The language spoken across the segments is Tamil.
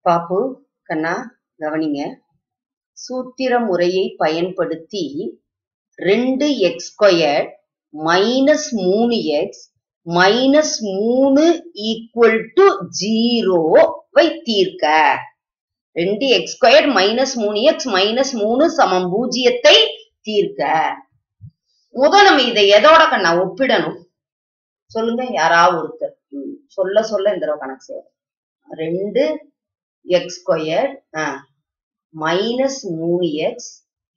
பாப்பு கண்ணா கவனிங்க சூத்திர முறையை பயன்படுத்தி ரெண்டு எக்ஸ் ஸ்கொயர் மைனஸ் மூணு எக்ஸ் மைனஸ் மூணு ஈக்குவல் டு ஜீரோவை தீர்க்க ரெண்டு எக்ஸ் ஸ்கொயர் மைனஸ் மூணு எக்ஸ் மைனஸ் மூணு சமம் பூஜ்ஜியத்தை தீர்க்க முதல் நம்ம இதை எதோட கண்ணா ஒப்பிடணும் சொல்லுங்க யாராவது ஒருத்தர் ம், சொல்ல சொல்ல இந்த தடவை கணக்கு செய்ய ரெண்டு எக்ஸ் ஸ்கொயர் மைனஸ் மூணு எக்ஸ்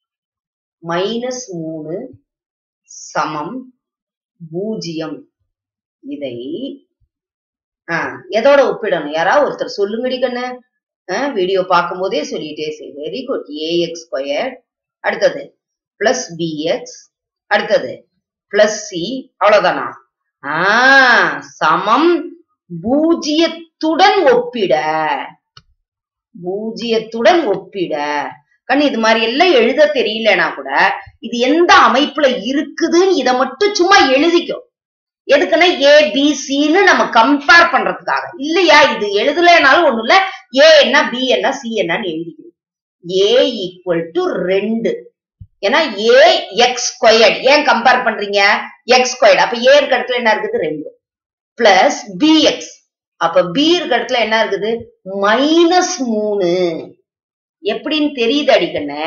மைனஸ் மூணு சமம் பூஜ்ஜியம் இதை ஆ, எதோட ஒப்பிடணும் யாராவது ஒருத்தர் சொல்லுங்கடி கண்ணு வீடியோ பார்க்கும் போதே சொல்லிட்டே செய் வெரி குட் ஏஎக்ஸ் ஸ்கொயர் அடுத்தது பிளஸ் பிஎக்ஸ் அடுத்தது பிளஸ் சி அவ்வளவுதானா ஆ சமம் பூஜ்ஜியத்துடன் ஒப்பிட பூஜ்ஜியத்துடன் ஒப்பிட கண்ணு இது மாதிரி எல்லாம் எழுத தெரியலனா கூட இது எந்த அமைப்புல இருக்குதுன்னு இத மட்டும் சும்மா எழுதிக்கோ எதுக்குன்னா ஏ பி சின்னு நம்ம கம்பேர் பண்றதுக்காக இல்லையா இது எழுதலைனாலும் ஒண்ணும் இல்ல ஏ என்ன பி என்ன சி என்னன்னு எழுதிக்கணும் ஏ ஈக்குவல் டு ரெண்டு ஏன்னா ஏ எக்ஸ் ஸ்கொயர்ட் ஏன் கம்பேர் பண்றீங்க எக்ஸ் ஸ்கொயர்ட் அப்ப ஏ இருக்க இடத்துல என்ன இருக்குது ரெண்டு பிளஸ் பிஎக்ஸ் அப்ப பி இருக்க இடத்துல என்ன இருக்குது மைனஸ் மூணு எப்படின்னு தெரியுது அடிக்கண்ணே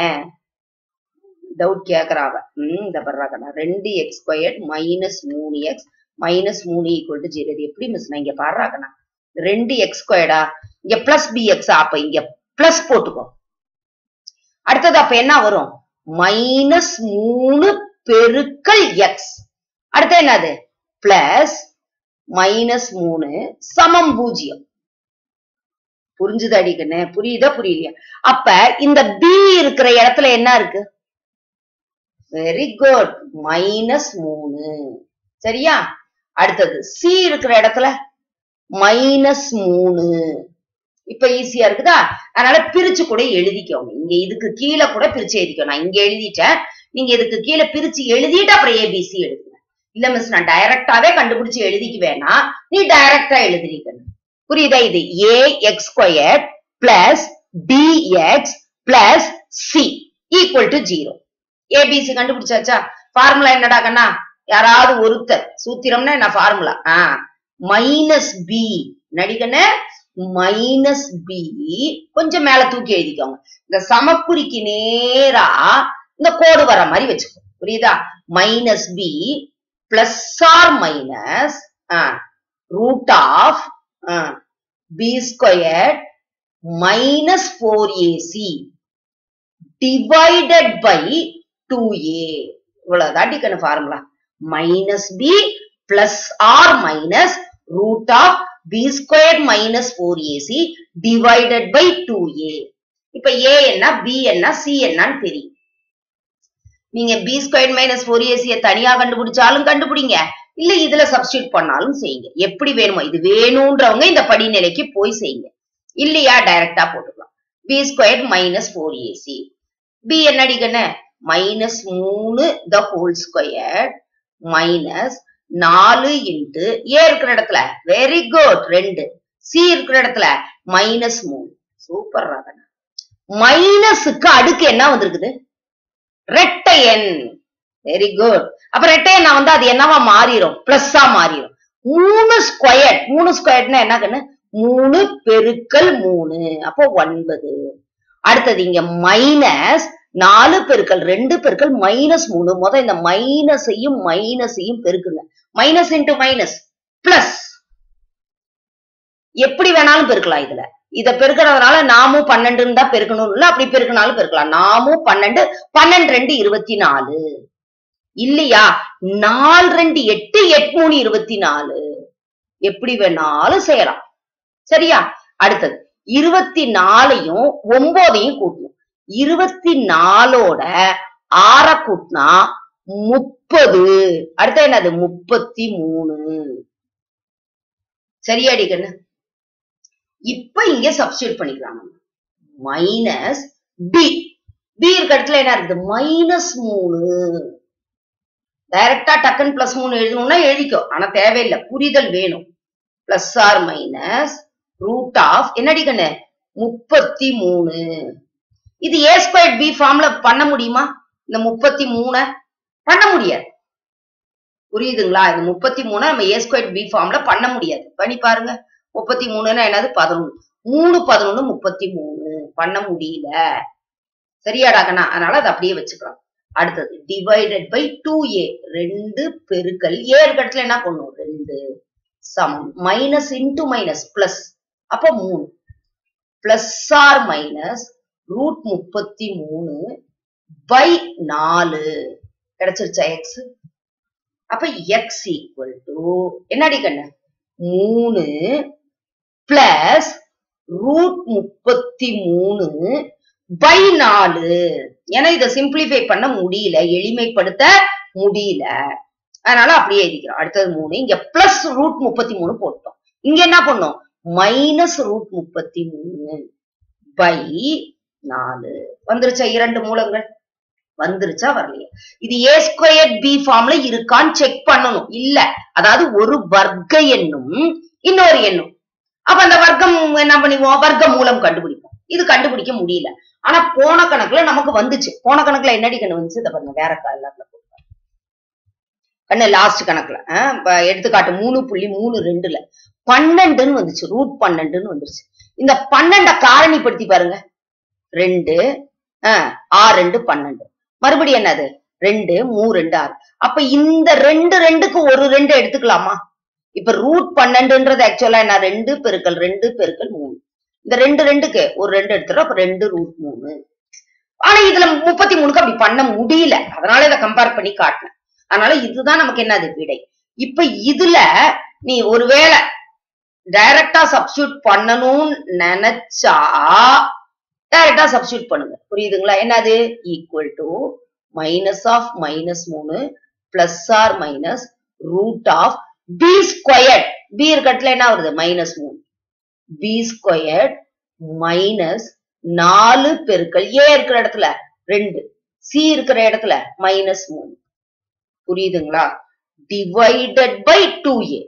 டவுட் கேக்குறாவ ம் இந்த பர்றாக்கண்ணா ரெண்டு எக்ஸ் ஸ்கொயர்ட் மைனஸ் மூணு எக்ஸ் மைனஸ் மூணு ஈக்குவல் டு ஜீரோ இது எப்படி மிஸ் நான் இங்க பாடுறாக்கண்ணா ரெண்டு எக்ஸ் ஸ்கொயர்டா இங்க பிளஸ் பிஎக்ஸ் அப்ப இங்க பிளஸ் போட்டுக்கோ அடுத்தது அப்ப என்ன வரும் மைனஸ் மூணு பெருக்கல் எக்ஸ் அடுத்து என்னது பிளஸ் மைனஸ் மூணு சமம் பூஜ்ஜியம் புரிஞ்சுது அடிக்கண்ணே புரியுதா புரியலையா அப்ப இந்த பி இருக்கிற இடத்துல என்ன இருக்கு வெரி குட் மைனஸ் மூணு சரியா அடுத்தது சி இருக்கிற இடத்துல மைனஸ் மூணு இப்ப ஈஸியா இருக்குதா அதனால பிரிச்சு கூட எழுதிக்கோங்க இங்க இதுக்கு கீழே கூட பிரிச்சு எழுதிக்கோ நான் இங்க எழுதிட்டேன் நீங்க இதுக்கு கீழே பிரிச்சு எழுதிட்டு அப்புறம் ஏபிசி எழுதுங்க இல்ல மிஸ் நான் டைரக்டாவே கண்டுபிடிச்சு எழுதிக்க வேணாம் நீ டைரக்டா எழுதிருக்கணும் புரியுதா இது A X square plus B X plus C equal to zero A B C கண்டுபிடிச்சாச்சா ஃபார்முலா என்னடா கண்ணா யாராவது ஒருத்தர் சூத்திரம்னா என்ன ஃபார்முலா ஆ மைனஸ் பி நடிகன மைனஸ் பி கொஞ்சம் மேல தூக்கி எழுதிக்கோங்க இந்த சமக்குறிக்கு நேரா இந்த கோடு வர மாதிரி வச்சுக்கோ புரியுதா minus B plus or minus root of B square minus four A C divided by two A இவ்வளவுதான் அடிக்கணும் formula minus B plus or minus root of B square minus four A C divided by two A இப்ப ஏ என்ன பி என்ன சி என்னன்னு தெரியும் நீங்க பி ஸ்கொயர் மைனஸ் ஃபோர் ஏசிய தனியா கண்டுபிடிச்சாலும் கண்டுபிடிங்க இல்ல இதுல சப்ஸ்டியூட் பண்ணாலும் செய்யுங்க எப்படி வேணுமோ இது வேணும்ன்றவங்க இந்த படிநிலைக்கு போய் செய்யுங்க இல்லையா டைரக்டா போட்டுக்கலாம் B square minus four A C B என்ன அடிக்கண்ணே மைனஸ் மூணு த ஹோல் ஸ்கொயர் மைனஸ் நாலு இன்ட்டு ஏ இருக்கிற இடத்துல வெரி குட் ரெண்டு சி இருக்கிற இடத்துல மைனஸ் மூணு சூப்பர் ராகனா மைனஸுக்கு அடுக்கு என்ன வந்திருக்குது ரெட்டை எண் வெரி குட் அப்ப ரெட்டை எண்ணா வந்து அது என்னவா மாறிடும் பிளஸ்ஸா மாறிடும் மூணு ஸ்கொயர் மூணு ஸ்கொயர்னா என்ன கண்ணு மூணு பெருக்கல் மூணு அப்போ ஒன்பது அடுத்தது இங்க மைனஸ் நாலு பெருக்கல் ரெண்டு பெருக்கல் மைனஸ் மூணு முத இந்த மைனஸையும் மைனஸையும் பெருக்குங்க மைனஸ் இன்டு மைனஸ் பிளஸ் எப்படி வேணாலும் பெருக்கலாம் இதுல இத பெருக்கிறதுனால நாமும் பன்னெண்டுன்னு தான் பெருக்கணும் இல்ல அப்படி பெருக்கினாலும் பெருக்கலாம் நாமும் பன்னெண்டு பன்னெண்டு ரெண்டு இருபத்தி நாலு இல்லையா நாலு ரெண்டு எட்டு எட்டு மூணு இருபத்தி நாலு எப்படி வேணாலும் செய்யலாம் சரியா அடுத்தது இருபத்தி நாலையும் ஒன்பதையும் கூட்டணும் இருபத்தி நாலோட ஆற கூட்டினா முப்பது அடுத்து என்னது முப்பத்தி மூணு சரியாடி கண்ணு இப்ப இங்க சப்ஸ்டியூட் பண்ணிக்கலாம் நம்ம மைனஸ் பி பி இருக்க இடத்துல என்ன இருக்குது மைனஸ் மூணு டைரக்டா டக்குன்னு பிளஸ் மூணு எழுதணும்னா எழுதிக்கோ ஆனா தேவையில்லை புரிதல் வேணும் plus or minus root of என்னடி கண்ணு முப்பத்தி மூணு இது ஏ ஸ்கொயர் பி ஃபார்ம்ல பண்ண முடியுமா இந்த முப்பத்தி மூணை பண்ண முடியாது புரியுதுங்களா இது முப்பத்தி மூணு நம்ம ஏ ஸ்கொயர் பி ஃபார்ம்ல பண்ண முடியாது பண்ணி பாருங்க முப்பத்தி மூணுன்னா என்னது பதினொன்னு மூணு பதினொன்னு முப்பத்தி மூணு பண்ண முடியல சரியாடா கண்ணா அதனால அதை அப்படியே வச்சுக்கலாம் அடுத்தது டிவைடட் பை டூ ஏ ரெண்டு பெருக்கல் ஏ இருக்க இடத்துல என்ன பண்ணும் ரெண்டு சமம் மைனஸ் இன்டு மைனஸ் பிளஸ் அப்ப மூணு பிளஸ் ஆர் மைனஸ் ரூட் முப்பத்தி மூணு பை நாலு கிடைச்சிருச்சா எக்ஸ் அப்ப எக்ஸ் ஈக்குவல் டு என்னடி கண்ணு மூணு பிளஸ் ரூட் முப்பத்தி மூணு பை நாலு ஏன்னா இதை சிம்பிளிஃபை பண்ண முடியல எளிமைப்படுத்த முடியல அதனால அப்படியே எழுதிக்கிறோம் அடுத்தது மூணு இங்க பிளஸ் ரூட் முப்பத்தி மூணு போட்டோம் இங்க என்ன பண்ணோம் மைனஸ் ரூட் முப்பத்தி மூணு பை நாலு வந்துருச்சா இரண்டு மூலங்கள் வந்துருச்சா வரலையா இது ஏ ஸ்கொயர் பி ஃபார்ம்ல இருக்கான்னு செக் பண்ணணும் இல்ல அதாவது ஒரு வர்க்க எண்ணும் இன்னொரு எண்ணும் அப்ப அந்த வர்க்கம் என்ன பண்ணுவோம் வர்க்க மூலம் கண்டுபிடிப்போம் இது கண்டுபிடிக்க முடியல ஆனா போன கணக்குல நமக்கு வந்துச்சு போன கணக்குல என்னடி கண்ணு வந்துச்சு இதை பாருங்க வேற கலர்ல கண்ணு லாஸ்ட் கணக்குல ஆஹ் இப்ப எடுத்துக்காட்டு மூணு புள்ளி மூணு ரெண்டுல பன்னெண்டுன்னு வந்துச்சு ரூட் பன்னெண்டுன்னு வந்துருச்சு இந்த பன்னெண்ட காரணிப்படுத்தி பாருங்க ரெண்டு ஆஹ் ஆறு ரெண்டு பன்னெண்டு மறுபடியும் என்னது ரெண்டு மூ ரெண்டு ஆறு அப்ப இந்த ரெண்டு ரெண்டுக்கு ஒரு ரெண்டு எடுத்துக்கலாமா இப்ப ரூட் பன்னெண்டுன்றது ஆக்சுவலா என்ன ரெண்டு பெருக்கல் ரெண்டு பெருக்கல் மூணு இந்த ரெண்டு ரெண்டுக்கு ஒரு ரெண்டு எடுத்துறோம் அப்ப ரெண்டு ரூட் மூணு ஆனா இதுல முப்பத்தி மூணுக்கு அப்படி பண்ண முடியல அதனால இதை கம்பேர் பண்ணி காட்டினேன் அதனால இதுதான் நமக்கு என்னது விடை இப்ப இதுல நீ ஒருவேளை டைரக்டா சப்ஸ்டியூட் பண்ணணும்னு நினைச்சா டைரக்டா சப்ஸ்டியூட் பண்ணுங்க புரியுதுங்களா என்னது equal to minus of minus மூணு plus or minus root of B squared B இருக்கட்டுல என்ன வருது மைனஸ் மூணு பி ஸ்கொயர்ட் மைனஸ் நாலு பெருக்கல் ஏ இருக்கிற இடத்துல ரெண்டு சி இருக்கிற இடத்துல மைனஸ் மூணு புரியுதுங்களா டிவைடட் பை டூ ஏ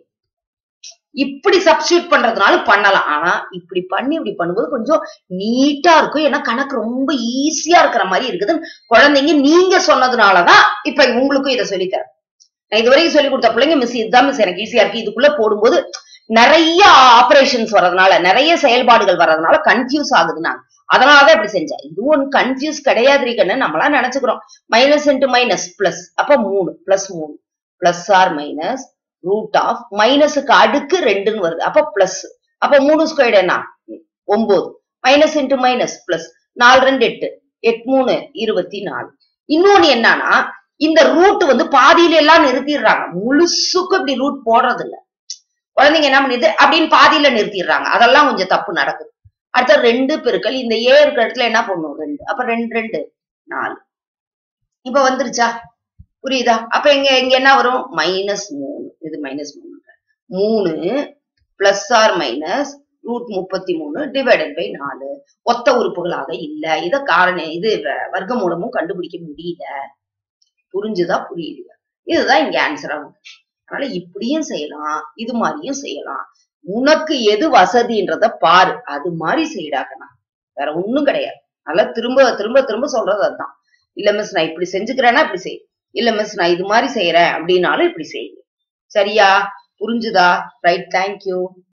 இப்படி சப்ஸ்டியூட் பண்றதுனால பண்ணலாம் ஆனா இப்படி பண்ணி இப்படி பண்ணும்போது கொஞ்சம் நீட்டா இருக்கும் ஏன்னா கணக்கு ரொம்ப ஈஸியா இருக்கிற மாதிரி இருக்குதுன்னு குழந்தைங்க நீங்க சொன்னதுனாலதான் இப்ப உங்களுக்கும் இதை சொல்லித்தரேன் நான் இது வரைக்கும் சொல்லி கொடுத்த பிள்ளைங்க மிஸ் இதுதான் மிஸ் எனக்கு ஈஸியா இருக்கு இதுக்குள்ள போடும்போது நிறைய ஆபரேஷன்ஸ் வர்றதுனால நிறைய செயல்பாடுகள் வர்றதுனால கன்ஃபியூஸ் ஆகுது நான் அதனாலதான் இப்படி செஞ்சேன் இது ஒன்று கன்ஃபியூஸ் கிடையாது கண்ணு நம்மளா நினைச்சுக்கிறோம் மைனஸ் இன்டு மைனஸ் பிளஸ் அப்ப மூணு பிளஸ் மூணு plus or minus root of மைனஸுக்கு அடுக்கு ரெண்டுன்னு வருது அப்ப பிளஸ் அப்ப மூணு ஸ்கொயர்டு என்ன ஒன்பது மைனஸ் இன்டு மைனஸ் பிளஸ் நாலு ரெண்டு எட்டு எட்டு மூணு இருபத்தி நாலு இன்னொன்னு என்னன்னா இந்த ரூட் வந்து பாதியில எல்லாம் நிறுத்திடுறாங்க முழுசுக்கும் இப்படி ரூட் போடுறது இல்ல குழந்தைங்க என்ன பண்ணுது அப்படின்னு பாதியில நிறுத்திடுறாங்க அதெல்லாம் கொஞ்சம் தப்பு நடக்குது அடுத்த ரெண்டு பெருக்கள் இந்த ஏ இருக்கிற இடத்துல என்ன பண்ணும் ரெண்டு அப்ப ரெண்டு ரெண்டு நாலு இப்ப வந்துருச்சா புரியுதா அப்ப இங்க இங்க என்ன வரும் மைனஸ் மூணு இது மைனஸ் மூணு மூணு பிளஸ் ஆர் மைனஸ் ரூட் முப்பத்தி மூணு டிவைடட் பை நாலு ஒத்த உறுப்புகளாக இல்ல இத காரணம் இது வ- வர்க்க மூலமும் கண்டுபிடிக்க முடியல புரிஞ்சுதா புரியுது இதுதான் இங்க ஆன்சர் ஆகும் அதனால இப்படியும் செய்யலாம் இது மாதிரியும் செய்யலாம் உனக்கு எது வசதின்றத பாரு அது மாதிரி செய்யடாக்கண்ணா வேற ஒண்ணும் கிடையாது அதனால திரும்ப திரும்ப திரும்ப சொல்றது அதுதான் இல்ல மிஸ் நான் இப்படி செஞ்சுக்கிறேன்னா இப்படி செய் இல்ல மிஸ் நான் இது மாதிரி செய்யறேன் அப்படின்னாலும் இப்படி செய்யுங்க சரியா புரிஞ்சுதா ரைட் தேங்க்யூ